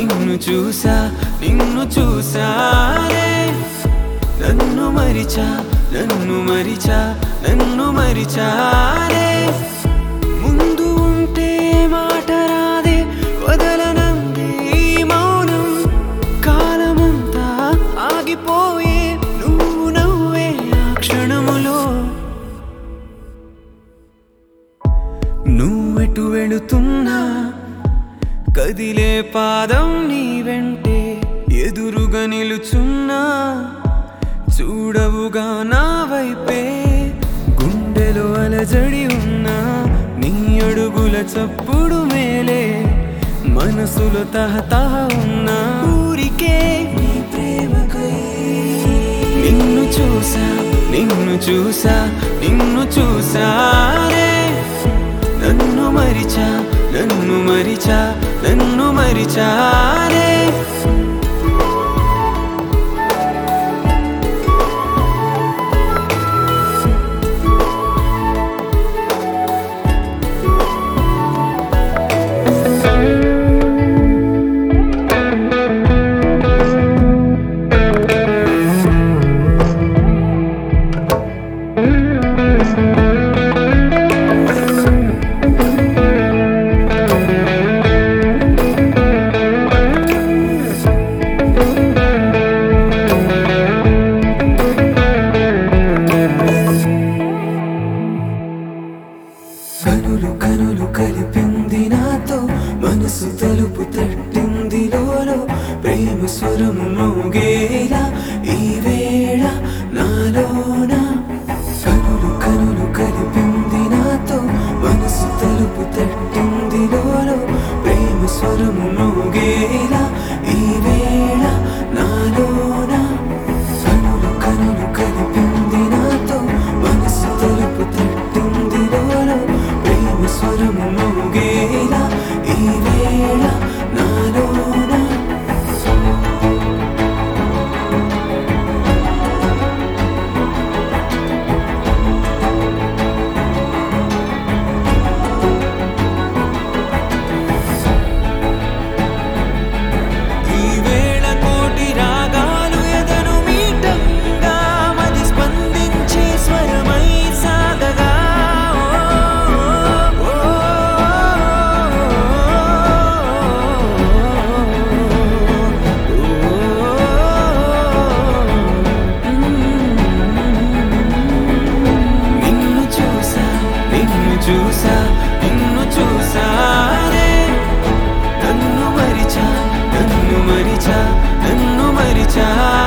నిన్ను చూసా నిన్ను చూసానే నన్ను మరిచా నన్ను మరిచా నన్ను మరిచానే ముందు ఉంటే మాట రాదే వదలనంది ఈ మౌనం కాలమంతా ఆగిపోయే నువ్వు నవ్వే ఆ క్షణములో నువ్వెటు వెళుతున్నా కదిలే పాదం నీ వెంటే ఎదురుగా నిలుచున్నా చూడవుగా నా వైపే గుండెలో అలజడి ఉన్నా నీ అడుగుల చప్పుడు మేలే మనసులో తహతహ ఉన్నా ఊరికే నీ ప్రేమకై నిన్ను చూసా నిన్ను చూసా నిన్ను చూసానే నన్ను మరిచా నన్ను మరిచా నన్ను మరిచానే కనులు కనులు కలిపింది నాతో మనసు తలుపు తట్టింది లోలో ప్రేమ స్వరము మోగేలా ఈ వేళ నాలోన కనులు కనులు కలిపింది నాతో మనసు తలుపు తట్టింది లోలో ప్రేమ స్వరము మోగేలా ఈ వేళ నాలోన కనులు కనులు కలిపింది నాతో మనసు తలుపు తట్టింది లోలో ప్రేమ స్వరము మోగేలా ఈ వేళ నాలోన ఈ వేళ కోటి రాగాలు ఎదను మీటంగా మది స్పందించే స్వరమై సాగగా ఓ, ఓ, నిన్ను చూసా నిన్ను చూసా నిన్ను చూసానే నన్ను మరిచా నన్ను మరిచా నన్ను మరిచా